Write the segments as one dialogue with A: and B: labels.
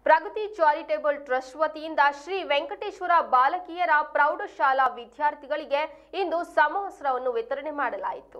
A: ಪ್ರಗತಿ charitable trust ವತಿಯಿಂದ ಶ್ರೀ ವೆಂಕಟೇಶ್ವರ ಬಾಲಕಿಯರ ಪ್ರೌಢಶಾಲಾ ವಿದ್ಯಾರ್ಥಿಗಳಿಗೆ ಇಂದು ಸಮವಸ್ತ್ರವನ್ನು ವಿತರಣೆ ಮಾಡಲಾಯಿತು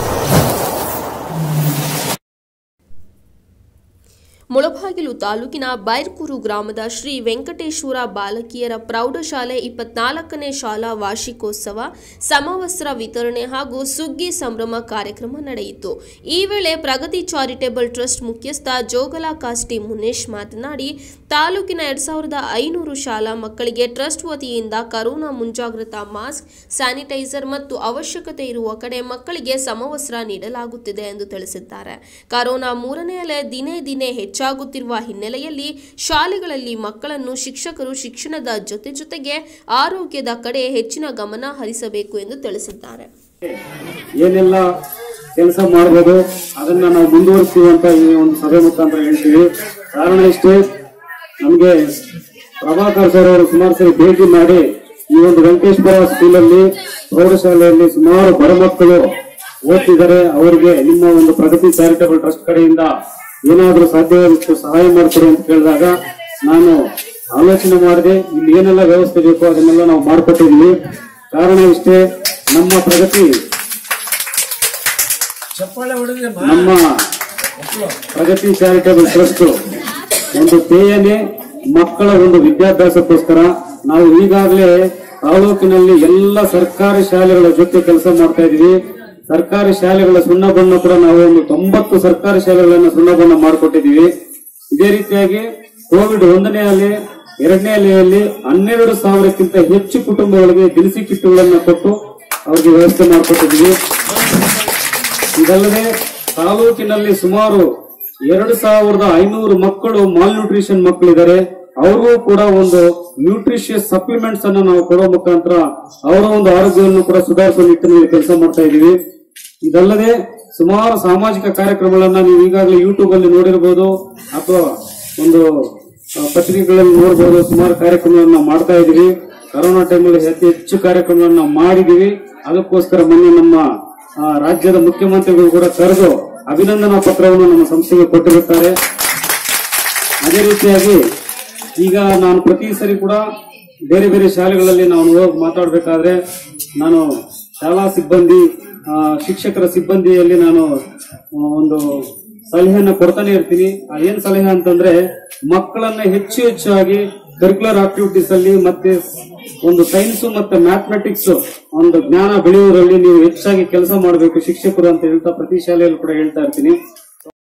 A: ಮುಳಬಾಗಿಲು ತಾಲೂಕಿನ ಬೈರ್ಕೂರು ಗ್ರಾಮದ ಶ್ರೀ ವೆಂಕಟೇಶ್ವರ ಬಾಲಕಿಯರ ಪ್ರೌಢಶಾಲೆ ಇಪ್ಪತ್ನಾಲ್ಕನೇ ಶಾಲಾ ವಾರ್ಷಿಕೋತ್ಸವ ಸಮವಸ್ತ್ರ ವಿತರಣೆ ಹಾಗೂ ಸುಗ್ಗಿ ಸಂಭ್ರಮ ಕಾರ್ಯಕ್ರಮ ನಡೆಯಿತು ಈ ವೇಳೆ ಪ್ರಗತಿ ಚಾರಿಟೇಬಲ್ ಟ್ರಸ್ಟ್ ಮುಖ್ಯಸ್ಥ ಜೋಗಲ ಕಾಸ್ಟಿ ಮುನೇಶ್ ಮಾತನಾಡಿ ತಾಲೂಕಿನ ಎರಡ್ ಸಾವಿರದ ಐನೂರು ಶಾಲಾ ಮಕ್ಕಳಿಗೆ ಟ್ರಸ್ಟ್ ವತಿಯಿಂದ ಕರೋನಾ ಮುಂಜಾಗ್ರತಾ ಮಾಸ್ಕ್ ಸ್ಯಾನಿಟೈಸರ್ ಮತ್ತು ಅವಶ್ಯಕತೆ ಇರುವ ಕಡೆ ಮಕ್ಕಳಿಗೆ ಸಮವಸ್ತ್ರ ನೀಡಲಾಗುತ್ತಿದೆ ಎಂದು ತಿಳಿಸಿದ್ದಾರೆ ಕರೋನಾ ಮೂರನೇ ಅಲೆ ದಿನೇ ದಿನೇ ಹೆಚ್ಚಾಗುತ್ತಿರುವ ಹಿನ್ನೆಲೆಯಲ್ಲಿ ಶಾಲೆಗಳಲ್ಲಿ ಮಕ್ಕಳನ್ನು ಶಿಕ್ಷಕರು ಶಿಕ್ಷಣದ ಜೊತೆ ಜೊತೆಗೆ ಆರೋಗ್ಯದ ಕಡೆ ಹೆಚ್ಚಿನ ಗಮನ ಹರಿಸಬೇಕು ಎಂದು ತಿಳಿಸಿದ್ದಾರೆ
B: ಏನೆಲ್ಲ ಕೆಲಸ ಮಾಡ್ಬೋದು ಅದನ್ನ ನಾವು ಮುಂದುವರಿಸ್ತೀವಿ ಅಂತ ಈ ಒಂದು ಸಭೆ ಮುಖಾಂತರ ಹೇಳ್ತೀವಿ ಕಾರಣ ಇಷ್ಟೇ ನಮಗೆ ಪ್ರಭಾಕರ್ ಸರ್ ಅವರು ಸುಮಾರು ಸರಿ ಭೇಟಿ ಮಾಡಿ ಈ ಒಂದು ವೆಂಕಟೇಶ್ವರ ಸ್ಕೂಲಲ್ಲಿ ಪ್ರೌಢಶಾಲೆಯಲ್ಲಿ ಸುಮಾರು ಬಡ ಮಕ್ಕಳು ಓದ್ತಿದ್ದಾರೆ ಅವರಿಗೆ ನಿಮ್ಮ ಒಂದು ಪ್ರಗತಿ ಚಾರಿಟಬಲ್ ಟ್ರಸ್ಟ್ ಕಡೆಯಿಂದ ಏನಾದರೂ ಸಾಧ್ಯವಾದಷ್ಟು ಸಹಾಯ ಮಾಡ್ಕೊಡಿ ಅಂತ ಕೇಳಿದಾಗ ನಾನು ಆಲೋಚನೆ ಮಾಡಿದೆ ಇಲ್ಲಿ ಏನೆಲ್ಲ ವ್ಯವಸ್ಥೆ ಬೇಕು ಅದನ್ನೆಲ್ಲ ನಾವು ಮಾಡಿಕೊಟ್ಟಿದ್ವಿ ಕಾರಣ ಇಷ್ಟೇ ನಮ್ಮ ಪ್ರಗತಿ
C: ಚಪ್ಪಾಳೆ ಹೊಡೆದ್ರೆ
B: ನಮ್ಮ ಪ್ರಗತಿ ಚಾರಿಟಬಲ್ ಟ್ರಸ್ಟ್ ಒಂದು ಧ್ಯೇಯನೇ ಮಕ್ಕಳ ಒಂದು ವಿದ್ಯಾಭ್ಯಾಸಕ್ಕೋಸ್ಕರ ನಾವು ಈಗಾಗಲೇ ತಾಲೂಕಿನಲ್ಲಿ ಎಲ್ಲ ಸರ್ಕಾರಿ ಶಾಲೆಗಳ ಜೊತೆ ಕೆಲಸ ಮಾಡ್ತಾ ಇದೀವಿ ಸರ್ಕಾರಿ ಶಾಲೆಗಳ ಸುಣ್ಣ ಬಣ್ಣ ಕೂಡ ನಾವು ಒಂದು ತೊಂಬತ್ತು ಸರ್ಕಾರಿ ಶಾಲೆಗಳನ್ನ ಸುಣ್ಣ ಬಣ್ಣ ಮಾಡಿಕೊಟ್ಟಿದ್ದೀವಿ ಇದೇ ರೀತಿಯಾಗಿ ಕೋವಿಡ್ ಒಂದನೇ ಅಲೆ ಎರಡನೇ ಅಲೆಯಲ್ಲಿ ಹನ್ನೆರಡು ಸಾವಿರಕ್ಕಿಂತ ಹೆಚ್ಚು ಕುಟುಂಬಗಳಿಗೆ ದಿನಸಿ ಕಿಟ್ಟುಗಳನ್ನ ಕೊಟ್ಟು ಅವರಿಗೆ ವ್ಯವಸ್ಥೆ ಮಾಡಿಕೊಟ್ಟಿದ್ದೀವಿ ಇದಲ್ಲದೆ ತಾಲೂಕಿನಲ್ಲಿ ಸುಮಾರು ಎರಡು ಸಾವಿರದ ಐನೂರು ಮಕ್ಕಳು ಮಾಲ್ ನ್ಯೂಟ್ರಿಷನ್ ಮಕ್ಕಳಿದ್ದಾರೆ ಅವ್ರಿಗೂ ಕೂಡ ಒಂದು ನ್ಯೂಟ್ರಿಷಿಯಸ್ ಸಪ್ಲಿಮೆಂಟ್ಸ್ ಅನ್ನು ನಾವು ಕೊಡೋ ಮುಖಾಂತರ ಅವರ ಒಂದು ಆರೋಗ್ಯವನ್ನು ಕೂಡ ಸುಧಾರಿಸುವ ನಿಟ್ಟಿನಲ್ಲಿ ಕೆಲಸ ಮಾಡ್ತಾ ಇದ್ದೀವಿ ಇದಲ್ಲದೆ ಸುಮಾರು ಸಾಮಾಜಿಕ ಕಾರ್ಯಕ್ರಮಗಳನ್ನ ನೀವು ಈಗಾಗಲೇ ಯೂಟ್ಯೂಬ್ ಅಲ್ಲಿ ನೋಡಿರ್ಬೋದು ಅಥವಾ ಒಂದು ಆ, ಪತ್ರಿಕೆಗಳಲ್ಲಿ ನೋಡಬಹುದು ಸುಮಾರು ಕಾರ್ಯಕ್ರಮಗಳನ್ನ ನಾವು ಮಾಡ್ತಾ ಇದೀವಿ ಕರೋನಾ ಟೈಮಲ್ಲಿ ಅತಿ ಹೆಚ್ಚು ಕಾರ್ಯಕ್ರಮಗಳನ್ನ ನಾವು ಮಾಡಿದೀವಿ ಅದಕ್ಕೋಸ್ಕರ ಮೊನ್ನೆ ನಮ್ಮ ಆ, ರಾಜ್ಯದ ಮುಖ್ಯಮಂತ್ರಿಗಳು ಕೂಡ ಕರೆದು ಅಭಿನಂದನಾ ಪತ್ರವನ್ನು ನಮ್ಮ ಸಂಸ್ಥೆಗೆ ಕೊಟ್ಟಿರುತ್ತಾರೆ ಅದೇ ರೀತಿಯಾಗಿ ಈಗ ನಾನು ಪ್ರತಿ ಸರಿ ಕೂಡ ಬೇರೆ ಬೇರೆ ಶಾಲೆಗಳಲ್ಲಿ ನಾನು ಹೋಗಿ ಮಾತಾಡಬೇಕಾದ್ರೆ ನಾನು ಶಾಲಾ ಸಿಬ್ಬಂದಿ ಆ, ಶಿಕ್ಷಕರ ಸಿಬ್ಬಂದಿಯಲ್ಲಿ ನಾನು ಆ, ಒಂದು ಸಲಹೆಯನ್ನ ಕೊಡ್ತಾನೆ ಇರ್ತೀನಿ ಆ ಏನ್ ಸಲಹೆ ಅಂತಂದ್ರೆ ಮಕ್ಕಳನ್ನ ಹೆಚ್ಚು ಹೆಚ್ಚಾಗಿ ಕರಿಕ್ಯುಲರ್ ಆಕ್ಟಿವಿಟೀಸ್ ಅಲ್ಲಿ ಮತ್ತೆ ಒಂದು ಸೈನ್ಸ್ ಮತ್ತೆ ಮ್ಯಾಥಮೆಟಿಕ್ಸ್ ಒಂದು ಜ್ಞಾನ ಬೆಳೆಯುವುದರಲ್ಲಿ ನೀವು ಹೆಚ್ಚಾಗಿ ಕೆಲಸ ಮಾಡಬೇಕು ಶಿಕ್ಷಕರು ಅಂತ ಹೇಳ್ತಾ ಪ್ರತಿ ಶಾಲೆಯಲ್ಲೂ ಕೂಡ ಹೇಳ್ತಾ ಇರ್ತೀನಿ